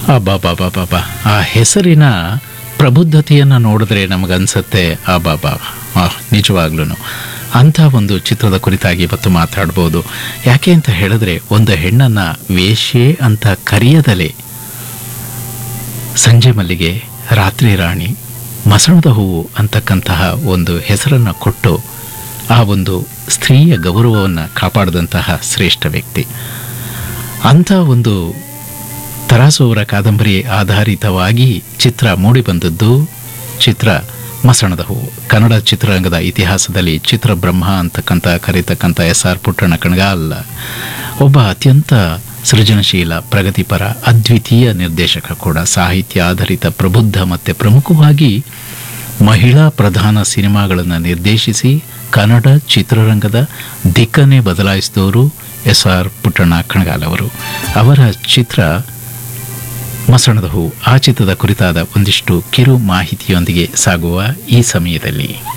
ಅಬ್ಬಾಬಾಬಾಬಾ ಆ ಹೆಸರಿನ ಪ್ರಬುದ್ಧತೆಯನ್ನು ನೋಡಿದ್ರೆ ನಮಗನ್ಸುತ್ತೆ ಅಬ್ಬಾಬಾ ನಿಜವಾಗ್ಲೂ ಅಂಥ ಒಂದು ಚಿತ್ರದ ಕುರಿತಾಗಿ ಇವತ್ತು ಮಾತಾಡ್ಬೋದು ಯಾಕೆ ಅಂತ ಹೇಳಿದ್ರೆ ಒಂದು ಹೆಣ್ಣನ್ನು ವೇಶ್ಯೆ ಅಂತ ಕರೆಯದಲೇ ಸಂಜೆ ಮಲ್ಲಿಗೆ ರಾತ್ರಿ ರಾಣಿ ಮಸಣದ ಹೂವು ಅಂತಕ್ಕಂತಹ ಒಂದು ಹೆಸರನ್ನು ಕೊಟ್ಟು ಆ ಒಂದು ಸ್ತ್ರೀಯ ಗೌರವವನ್ನು ಕಾಪಾಡಿದಂತಹ ಶ್ರೇಷ್ಠ ವ್ಯಕ್ತಿ ಅಂಥ ಒಂದು ತರಾಸು ಅವರ ಕಾದಂಬರಿ ಆಧಾರಿತವಾಗಿ ಚಿತ್ರ ಮೂಡಿಬಂದದ್ದು ಚಿತ್ರ ಮಸಣದ ಹೂವು ಕನ್ನಡ ಚಿತ್ರರಂಗದ ಇತಿಹಾಸದಲ್ಲಿ ಚಿತ್ರಬ್ರಹ್ಮ ಅಂತಕ್ಕಂಥ ಕರೀತಕ್ಕಂಥ ಎಸ್ ಆರ್ ಪುಟ್ಟಣ್ಣ ಕಣಗಾಲ್ ಒಬ್ಬ ಅತ್ಯಂತ ಸೃಜನಶೀಲ ಪ್ರಗತಿಪರ ಅದ್ವಿತೀಯ ನಿರ್ದೇಶಕ ಕೂಡ ಸಾಹಿತ್ಯ ಆಧಾರಿತ ಪ್ರಬುದ್ಧ ಮತ್ತು ಪ್ರಮುಖವಾಗಿ ಮಹಿಳಾ ಪ್ರಧಾನ ಸಿನಿಮಾಗಳನ್ನು ನಿರ್ದೇಶಿಸಿ ಕನ್ನಡ ಚಿತ್ರರಂಗದ ದಿಕ್ಕನ್ನೇ ಬದಲಾಯಿಸಿದವರು ಎಸ್ ಆರ್ ಪುಟ್ಟಣ್ಣ ಕಣಗಾಲ್ ಅವರು ಅವರ ಚಿತ್ರ ಮಸಣದ ಹೂ ಆ ಚಿತ್ರದ ಕುರಿತಾದ ಒಂದಿಷ್ಟು ಕಿರು ಮಾಹಿತಿಯೊಂದಿಗೆ ಸಾಗುವ ಈ ಸಮಯದಲ್ಲಿ